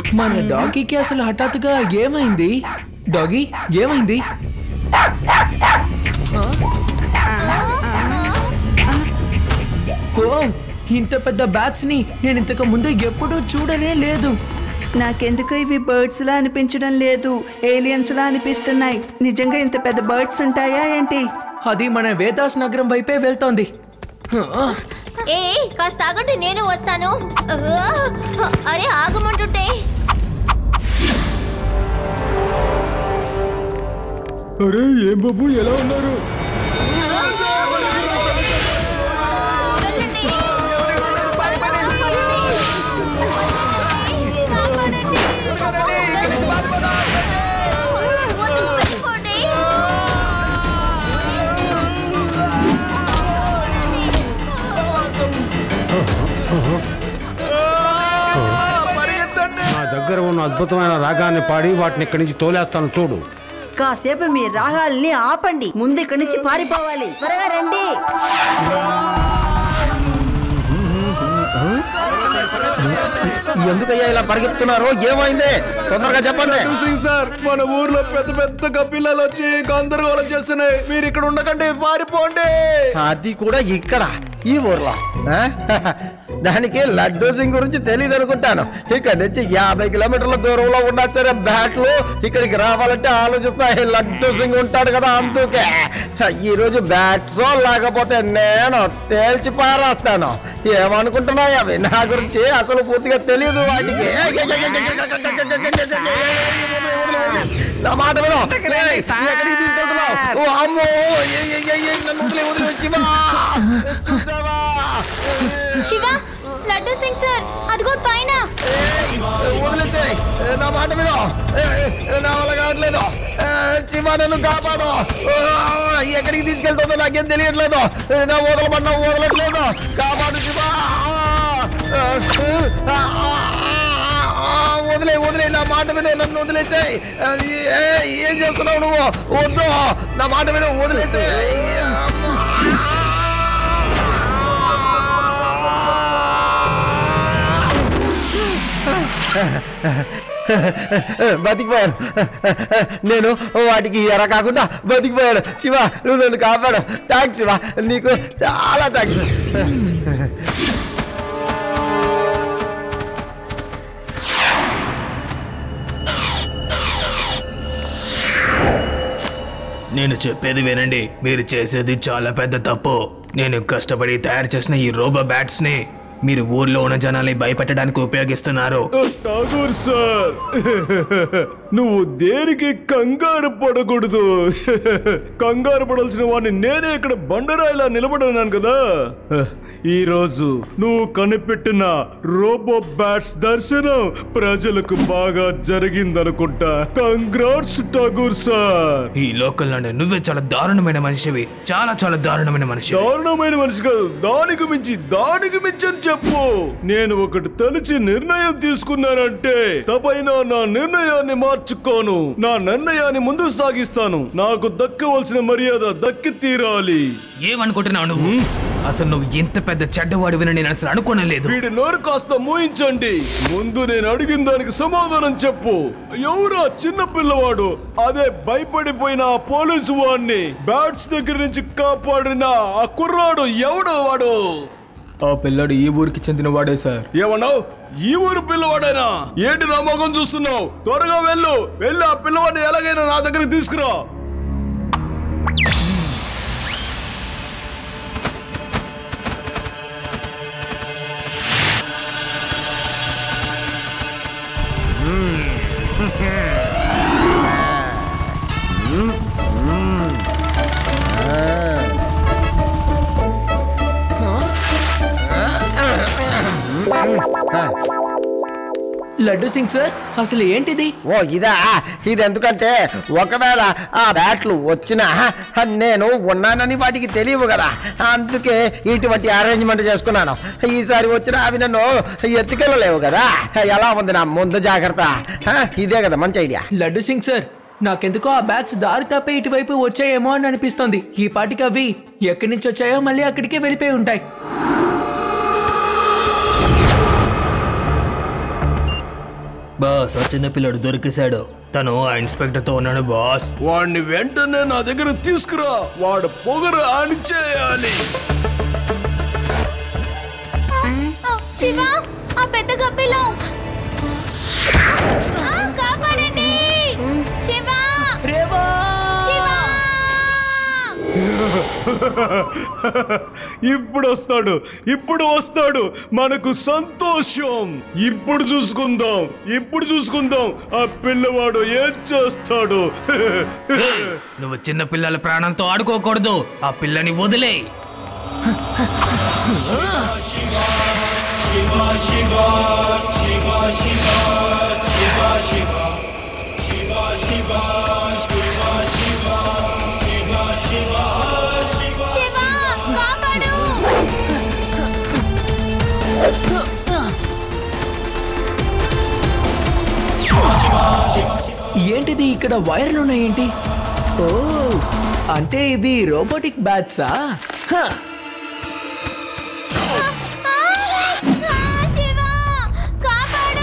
మన డాగీకి అసలు హఠాత్తుగా ఏమైంది డాగీ ఏమైంది ఓ ఇంత పెద్ద బ్యాట్స్ ని నేను ఇంతకు ముందు ఎప్పుడూ చూడనే లేదు నాకెందుకు ఇవి బర్డ్స్ లా అనిపించడం లేదు ఏలియన్స్ లా అనిపిస్తున్నాయి నిజంగా ఇంత పెద్ద బర్డ్స్ ఉంటాయా ఏంటి అది మన వేదాస్ నగరం వైపే వెళ్తోంది ఆ, ఏ కాస్త ఆగండి నేను వస్తాను ఆ, అరే ఆగమంటుంటే అరే ఏం బాబు ఎలా ఉన్నారు వెళ్ళండి. వద్దు, వెళ్ళిపోండి. నా దగ్గర ఉన్న అద్భుతమైన రాగాన్ని పాడి వాటిని ఇక్కడి నుంచి తోలేస్తాను చూడు కాసేపు మీ రాగాల్ని ఆపండి ముందు ఇక్కడి నుంచి పారిపోవాలి త్వరగా రండి ఎందుకయ్యా ఇలా పరిగెత్తున్నారు ఏమైంది తొందరగా చెప్పండి సింగ్ సార్ మన ఊర్లో పెద్ద పెద్ద పిల్లలు వచ్చి గందరగోళం చేస్తున్నాయి మీరు ఇక్కడ ఉండకండి పారిపోండి అది కూడా ఇక్కడ ఈ ఊర్లో ఆ? దానికి లడ్డూ సింగ్ గురించి తెలియదు అనుకుంటాను ఇక్కడ నుంచి యాభై కిలోమీటర్ల దూరంలో ఉన్నా సరే బ్యాట్లు ఇక్కడికి రావాలంటే ఆలోచిస్తాయి లడ్డూ సింగ్ ఉంటాడు కదా అందుకే ఈ రోజు బ్యాట్స్ లేకపోతే నేను తేల్చి పారేస్తాను ఏమనుకుంటున్నాయి అవి నా గురించి అసలు పూర్తిగా తెలియదు వాటికి నా మాట విను ఏయ్, ఎక్కడికి తీసుకెళ్తున్నావు ఓ అమ్మో ఏయ్, ఏయ్, ఏయ్, ఏయ్, నన్ను వదిలే వదిలే శివా చూసావా? శివ లడ్డు సింగ్ సార్ అదిగో పైన వదిలేసేయ్. నా మాట విను ఏయ్, నా వల్ల కావట్లేదు ఏయ్, శివ నన్ను కాపాడు ఓ, ఎక్కడికి తీసుకెళ్తుందో నాకేం తెలియట్లేదు నా వదలమన్నా వదలట్లేదు కాపాడు శివ ఆ, ఆ, ఆ, వదిలే వదిలే నా మాట విను నన్ను వదిలేసాయి ఏం చేస్తున్నావు నువ్వు వద్దు నా మాట విను వదిలేసాయి బతికిపోయాను నేను వాటికి ఎర కాకుండా బతికిపోయాను శివ నువ్వు నన్ను కాపాడు థ్యాంక్స్ శివ నీకు చాలా థ్యాంక్స్ నేను చెప్పేది వినండి మీరు చేసేది చాలా పెద్ద తప్పు నేను కష్టపడి తయారు చేసిన ఈ రోబో బ్యాట్స్ ని మీరు ఊర్లో ఉన్న జనాల్ని భయపెట్టడానికి ఉపయోగిస్తున్నారు ఠాగూర్ సార్ నువ్వు దేనికి కంగారు పడకూడదు కంగారు పడాల్సిన వాడిని నేనే ఇక్కడ బండరాయిలా నిలబడినాను కదా ఈ రోజు నువ్వు కనిపెట్టిన రోబో బ్యాట్స్ దర్శనం ప్రజలకు బాగా జరిగిందనుకుంటా కంగ్రాట్స్ ఠాగూర్ సార్ ఈ లోకల్లోనే నువ్వే చాలా దారుణమైన మనిషివి చాలా చాలా దారుణమైన మనిషి దారుణమైన మనిషి కాదు దానికి మించి దానికి మించి అని చెప్పు నేను ఒకటి తలిచి నిర్ణయం తీసుకున్నానంటే తపైన నా నిర్ణయాన్ని మార్చుకోను నా నిర్ణయాన్ని ముందుకు సాగిస్తాను నాకు దక్కవలసిన మర్యాద దక్కి తీరాలి ఏమనుకుంటున్నావు నువ్వు అసలు నువ్వు ఇంత పెద్ద చెడ్డవాడివని నేను అసలు అనుకోనలేదు వీడి నోరు కాస్త మూయించండి ముందు నేను అడిగిన దానికి సమాధానం చెప్పు ఎవరా చిన్న పిల్లవాడు అదే భయపడిపోయిన ఆ పోలీసు వాడిని బ్యాట్స్ దగ్గర నుంచి కాపాడిన ఆ కుర్రాడు ఎవడు వాడు ఆ పిల్లడు ఈ ఊరికి చెందిన వాడే సార్ ఏమన్నావు ఈ ఊరు పిల్లవాడైనా ఏంటి నా మొఖం చూస్తున్నావు త్వరగా వెళ్ళు వెళ్ళి ఆ పిల్లవాడిని ఎలాగైనా నా దగ్గరికి తీసుకురా లడ్డు సింగ్ సార్ అసలు ఏంటిది ఓ ఇదా ఇది ఎందుకంటే ఒకవేళ ఆ బ్యాట్లు వచ్చినా నేను ఉన్నానని వాటికి తెలియవు కదా అందుకే ఇటువంటి అరేంజ్మెంట్ చేసుకున్నాను ఈసారి వచ్చినా అవి నన్ను ఎత్తుకెళ్ళలేవు కదా ఎలా ఉంది నా ముందు జాగ్రత్త హ, ఇదే కదా మంచి ఐడియా లడ్డు సింగ్ సార్ నాకెందుకో ఆ బ్యాచ్ దారి తప్పి ఇటువైపు వచ్చాయేమో అని అనిపిస్తోంది ఈ పాటికి అవి ఎక్కడి నుంచి వచ్చాయో మళ్ళీ అక్కడికే వెళ్ళిపోయి ఉంటాయి బాస్ ఆ చిన్న పిల్లడు దొరికేశాడు తను ఆ ఇన్స్పెక్టర్ తో ఉన్నాడు బాస్ వాడిని వెంటనే నా దగ్గర తీసుకురా వాడు పొగరు ఆని చేయాలి ఆ, శివ ఆ పెద్ద గబ్బిలో ఆ, కాపాడండి శివ రేవా శివ ఇప్పుడు వస్తాడు ఇప్పుడు వస్తాడు మనకు సంతోషం ఇప్పుడు చూసుకుందాం ఇప్పుడు చూసుకుందాం ఆ పిల్లవాడు ఏం చేస్తాడు నువ్వు చిన్న పిల్లల ప్రాణంతో ఆడుకోకూడదు ఆ పిల్లని వదిలే శివ కాపాడు ఏంటిది ఇక్కడ వైర్లు ఉన్నాయేంటి ఓ అంటే ఇవి రోబోటిక్ బ్యాట్సా హ, ఆ, ఆ, శివ కాపాడు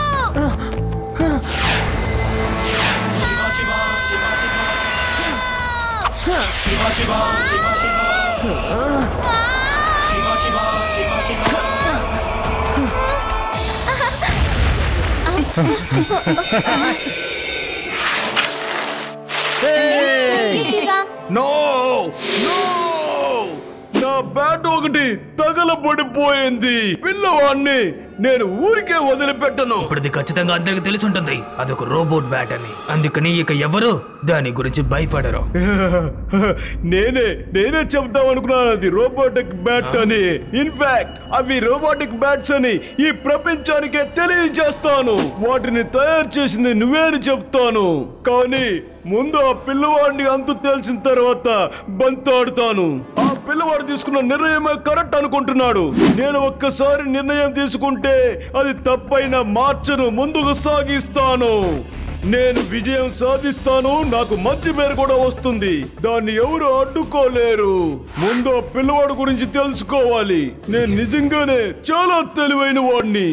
శివ నో నో నా బ్యాట్ ఒకటి తగలబడిపోయింది పిల్లవాడిని నేను ఊరికే వదిలిపెట్టను ఇప్పుడు ఇది ఖచ్చితంగా అందరికి తెలిసి ఉంటుంది అదొక రోబోట్ బ్యాట్ అని అందుకని ఇక ఎవరు దాని గురించి భయపడరు నేనే నేనే చెప్దాం అనుకున్నాను అది రోబోటిక్ బ్యాట్ అని ఇన్ఫాక్ట్ అవి రోబోటిక్ బ్యాట్స్ అని ఈ ప్రపంచానికే తెలియజేస్తాను వాటిని తయారు చేసింది నువ్వేని చెప్తాను కానీ ముందు ఆ పిల్లవాడిని అంతు తెలిసిన తర్వాత బంతాడుతాను ఆ పిల్లవాడు తీసుకున్న నిర్ణయమే కరెక్ట్ అనుకుంటున్నాడు నేను ఒక్కసారి నిర్ణయం తీసుకుంటే అది తప్పైన మార్చను ముందుకు సాగిస్తాను నేను విజయం సాధిస్తాను నాకు మంచి పేరు కూడా వస్తుంది దాన్ని ఎవరు అడ్డుకోలేరు ముందు ఆ పిల్లవాడు గురించి తెలుసుకోవాలి నేను నిజంగానే చాలా తెలివైన వాడిని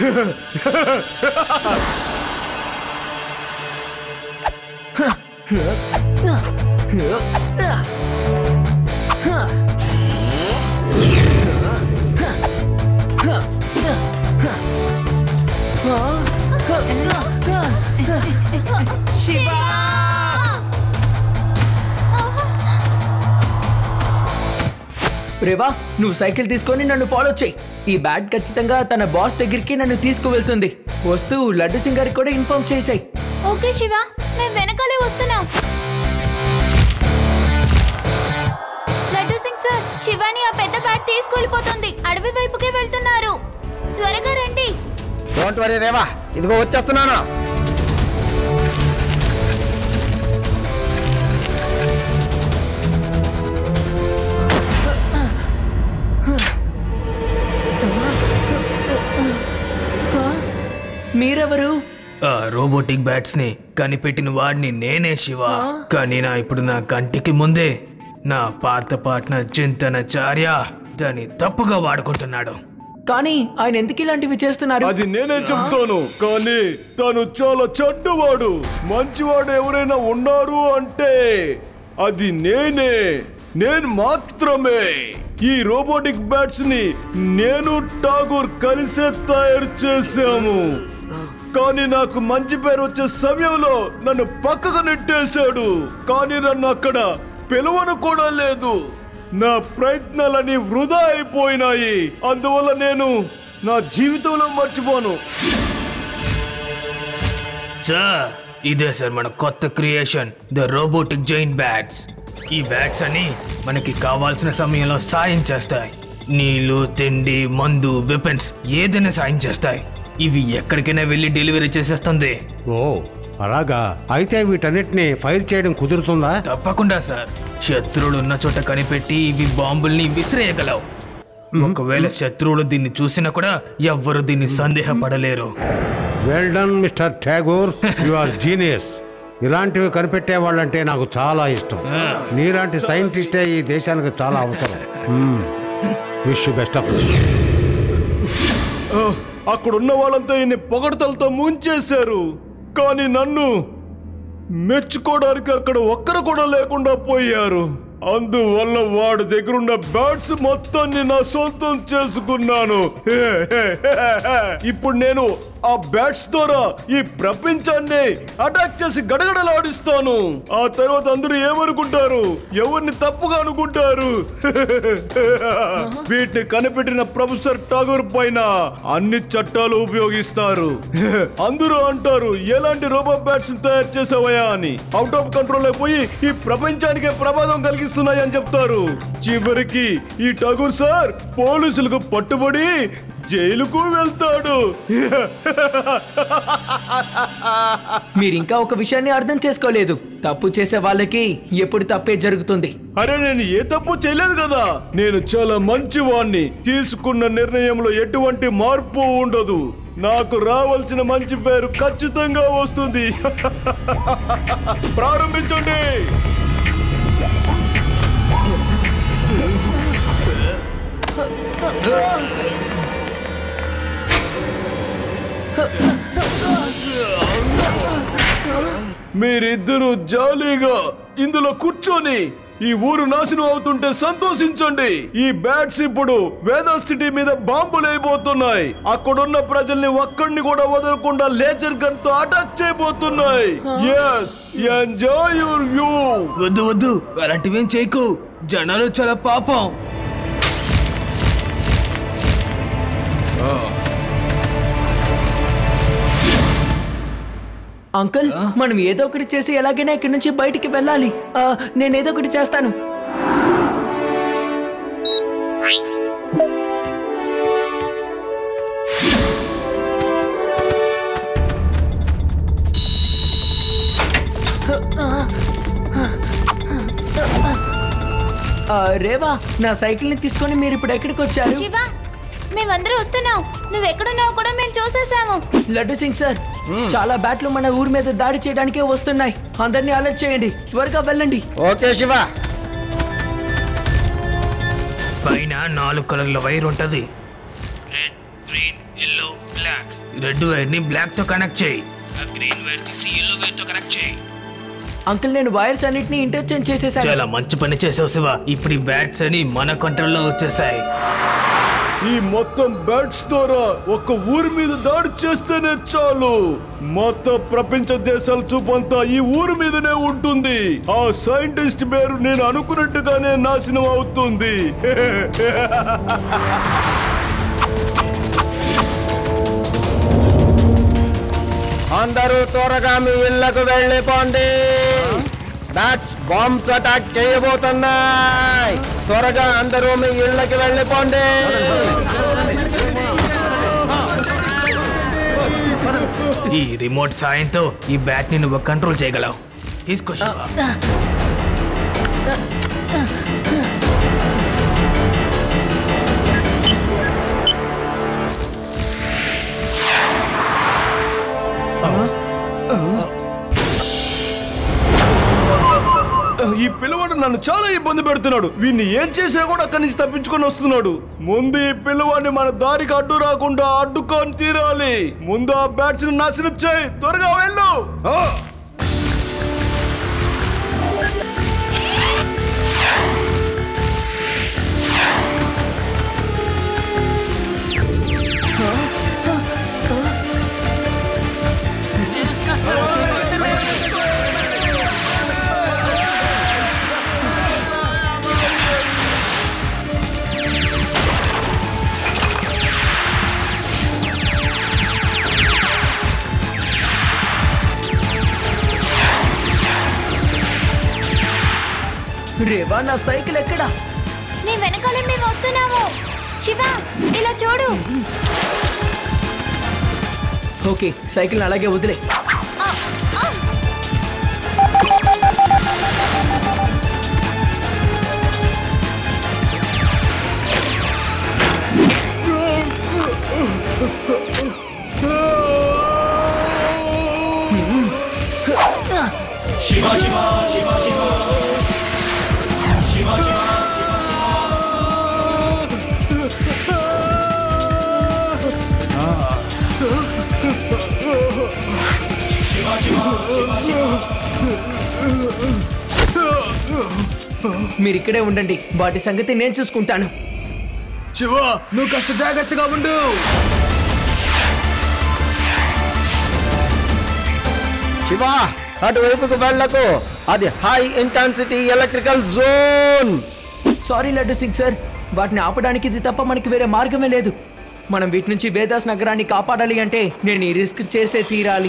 రేవా నువ్వు సైకిల్ తీసుకొని నన్ను ఫాలో చేయి ఈ బ్యాట్ ఖచ్చితంగా తన బాస్ దగ్గరికి నన్ను తీసుకువెళ్తుంది వస్తూ లడ్డు సింగ్ గారికి కూడా ఇన్ఫార్మ్ చేసాయి ఓకే శివ మేము వెనకాలే వస్తున్నాం లడ్డు సింగ్ సార్ శివాని ఆ పెద్ద బ్యాట్ తీసుకెళ్ళిపోతుంది అడవి వైపుకే వెళ్తున్నారు త్వరగా రండి డోంట్ వరీ రేవా ఇదిగో వచ్చేస్తున్నాను మీరెవరు ఆ రోబోటిక్ బ్యాట్స్ ని కనిపెట్టిన వాడిని నేనే శివ కానీ నా ఇప్పుడు నా కంటికి ముందే నా పాత పార్ట్నర్ చింతన చార్య దాన్ని తప్పుగా వాడుకుంటున్నాడు కానీ ఆయన ఎందుకు ఇలాంటివి చేస్తున్నారు అది నేనే చెప్తాను కానీ తను చాలా చెడ్డవాడు మంచివాడు ఎవరైనా ఉన్నారు అంటే అది నేనే నేను మాత్రమే ఈ రోబోటిక్ బ్యాట్స్ ని నేను ఠాగూర్ కలిసే తయారు చేశాము కానీ నాకు మంచి పేరు వచ్చే సమయంలో నన్ను పక్కకు నెట్టేశాడు కానీ నన్ను అక్కడ పిలవను కూడా లేదు నా ప్రయత్నాలన్నీ వృధా అయిపోయినాయి అందువల్ల నేను నా జీవితంలో మర్చిపోను సార్ ఇదే సార్ మన కొత్త క్రియేషన్ ద రోబోటిక్ జైన్ బ్యాట్స్ ఈ బ్యాట్స్ అని మనకి కావాల్సిన సమయంలో సాయం చేస్తాయి నీళ్లు తిండి మందు వెపన్స్ ఏదైనా సాయం చేస్తాయి ఇవి ఎక్కడికైనా వెళ్ళి డెలివరీ చేసేస్తుంది ఓ అలాగా అయితే వీటన్నిటిని ఫైర్ చేయడం కుదురుతుందా తప్పకుండా సార్ శత్రువులు ఉన్న చోట కనిపెట్టి ఇవి బాంబుల్ని విసిరేయగలవు ఒకవేళ శత్రువులు దీన్ని చూసినా కూడా ఎవ్వరు దీన్ని సందేహపడలేరు well done mister Tagore you are genius ఇలాంటివి కనిపెట్టే వాళ్ళంటే నాకు చాలా ఇష్టం నీలాంటి సైంటిస్టే ఈ దేశానికి చాలా అవసరం విష్ బెస్ట్ ఆఫ్ ఆ, అక్కడున్న వాళ్ళంతా ఈయన్ని పొగడతలతో ముంచేశారు కానీ నన్ను మెచ్చుకోవడానికి అక్కడ ఒక్కరు కూడా లేకుండా పోయారు అందువల్ల వాడి దగ్గరున్న బ్యాట్స్ మొత్తాన్ని నా సొంతం చేసుకున్నాను హే, హే, హే, హే. ఇప్పుడు నేను ఆ బ్యాట్స్ ద్వారా ఈ ప్రపంచాన్ని అటాక్ చేసి గడగడలాడిస్తాను ఆ తర్వాత అందరూ ఏమనుకుంటారు ఎవరిని తప్పుగా అనుకుంటారు వీటిని కనిపెట్టిన ప్రొఫెసర్ ఠాగూర్ పైన అన్ని చట్టాలు ఉపయోగిస్తారు అందరూ అంటారు ఎలాంటి రోబో బ్యాట్స్ తయారు చేసావయ్యా అని అవుట్ ఆఫ్ కంట్రోల్ అయిపోయి ఈ ప్రపంచానికే ప్రమాదం కలిగిస్తున్నాయి అని చెప్తారు చివరికి ఈ ఠాగూర్ సార్ పోలీసులకు పట్టుబడి జైలుకు వెళ్తాడు మీరు ఇంకా ఒక విషయాన్ని అర్థం చేసుకోలేదు తప్పు చేసే వాళ్ళకి ఎప్పుడు తప్పే జరుగుతుంది అరే నేను ఏ తప్పు చేయలేదు కదా నేను చాలా మంచివాణ్ణి తీసుకున్న నిర్ణయంలో ఎటువంటి మార్పు ఉండదు నాకు రావాల్సిన మంచి పేరు ఖచ్చితంగా వస్తుంది ప్రారంభించండి మీరిద్దరూ జాలీగా ఇందులో కూర్చొని ఈ ఊరు నాశనం అవుతుంటే సంతోషించండి ఈ బ్యాట్స్ ఇప్పుడు వేదా సిటీ మీద బాంబులు అయిపోతున్నాయి అక్కడున్న ప్రజల్ని ఒక్కడిని కూడా వదలకుండా లేజర్ గన్ తో అటాక్ చేయబోతున్నాయి ఎస్ ఎంజాయ్ యువర్ వ్యూ వద్దు వద్దు అలాంటివేం చేయకు జనాలు చాలా పాపం అంకుల్ మనం ఏదో ఒకటి చేసి ఎలాగైనా ఇక్కడి నుంచి బయటికి వెళ్ళాలి ఆ, నేను ఏదో ఒకటి చేస్తాను ఆ, రేవా నా సైకిల్ ని తీసుకొని మీరు ఇప్పుడు ఎక్కడికి వచ్చారు శివ మేమందరూ వస్తున్నాం నువ్వు ఎక్కడున్నావు కూడా మేము చూసేసాము లడ్డు సింగ్ సార్ చాలా బ్యాట్లు మన ఊరి మీద దాడి చేయడానికే వస్తున్నాయి అందరినీ అలర్ట్ చేయండి త్వరగా వెళ్ళండి ఓకే శివ పైన నాలుగు కలర్ల వైర్ ఉంటది red green yellow black red wire ని బ్లాక్ తో కనెక్ట్ చేయి ఆ గ్రీన్ వైర్ తీసి ఎల్లో వైర్ తో కనెక్ట్ చేయి అంకుల్ నేను వైర్స్ అన్నిటిని ఇంటర్చేంజ్ చేసేసాను చాలా మంచి పని చేసావు శివ ఇప్పుడు ఈ బ్యాట్స్ అని మన కంట్రోల్లో వచ్చేసాయి ఈ మొత్తం బ్యాట్స్ ద్వారా ఒక ఊరి మీద దాడి చేస్తేనే చాలు మొత్తం ప్రపంచ దేశాల చూపంతా ఈ ఊరి మీదనే ఉంటుంది ఆ సైంటిస్ట్ పేరు నేను అనుకున్నట్టుగానే నాశనం అవుతుంది అందరూ త్వరగా మీ ఇళ్లకు వెళ్ళిపోండి బ్యాట్స్ బాంబ్స్ అటాక్ చేయబోతున్నాయి త్వరగా అందరూ మీ ఇళ్లకి వెళ్ళిపోండి ఈ రిమోట్ సాయంతో ఈ బ్యాట్ ని నువ్వు కంట్రోల్ చేయగలవు తీసుకో శివ ఈ పిల్లవాడు నన్ను చాలా ఇబ్బంది పెడుతున్నాడు వీడిని ఏం చేసినా కూడా అక్కడి నుంచి తప్పించుకొని వస్తున్నాడు ముందు ఈ పిల్లవాడిని మన దారికి అడ్డు రాకుండా అడ్డుకొని తీరాలి ముందు ఆ బ్యాట్స్ నాశనం చేయి త్వరగా వెళ్ళు ఆ! రేవా నా సైకిల్ ఎక్కడా నీ వెనకాలే మేము వస్తున్నాము శివ ఇలా చూడు ఓకే సైకిల్ అలాగే వదిలే ఆ, ఆ. మీరు ఇక్కడే ఉండండి వాటి సంగతి నేను చూసుకుంటాను శివ నువ్వు కాస్త జాగ్రత్తగా ఉండు శివ అటువైపుకు వెళ్ళకు అది high intensity electrical zone sorry Laddu Singh sir వాటిని ఆపడానికి ఇది తప్ప మనకి వేరే మార్గమే లేదు మనం వీటి నుంచి వేదాస్ నగరాన్ని కాపాడాలి అంటే నేను ఈ రిస్క్ చేసే తీరాలి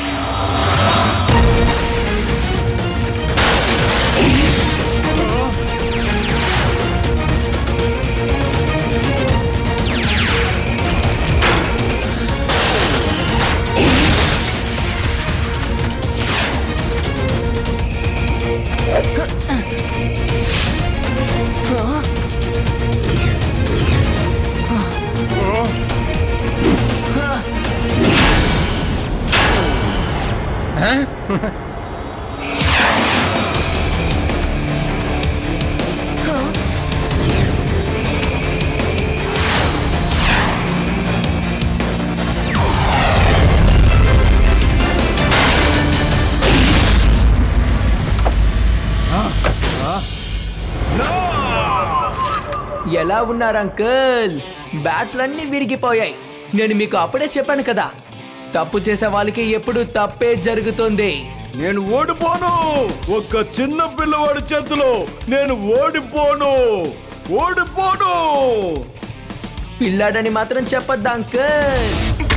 ఎలా ఉన్నారు అంకుల్ బ్యాట్లన్నీ విరిగిపోయాయి నేను మీకు అప్పుడే చెప్పాను కదా తప్పు చేసే వాళ్ళకి ఎప్పుడు తప్పే జరుగుతుంది నేను ఓడిపోను ఒక్క చిన్న పిల్లవాడి చేతిలో నేను ఓడిపోను ఓడిపోను పిల్లాడని మాత్రం చెప్పొద్దా అంకుల్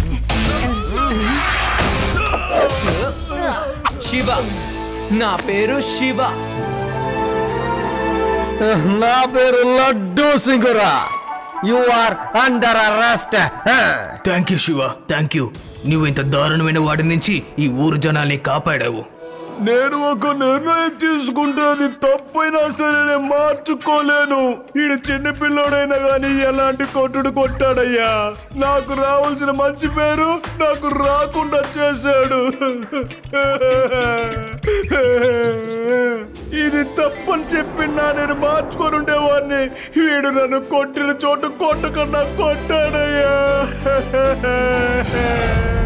శివ నా పేరు శివ నా పేరు లడ్డూ సింగురా you are under arrest thank you Shiva thank you నువ్వు ఇంత దారుణమైన వాడి నుంచి ఈ ఊరు జనాల్ని కాపాడావు నేను ఒక నిర్ణయం తీసుకుంటే అది తప్పైనా సరే నేను మార్చుకోలేను ఈడు చిన్న పిల్లోడైనా గాని ఎలాంటి కొట్టుడు కొట్టాడయ్యా నాకు రావాల్సిన మంచి పేరు నాకు రాకుండా చేశాడు ఇది తప్పని చెప్పినా నేను మార్చుకొని ఉండేవాడిని వీడు నన్ను కొట్టిన చోట కొట్టకుండా కొట్టాడయ్యా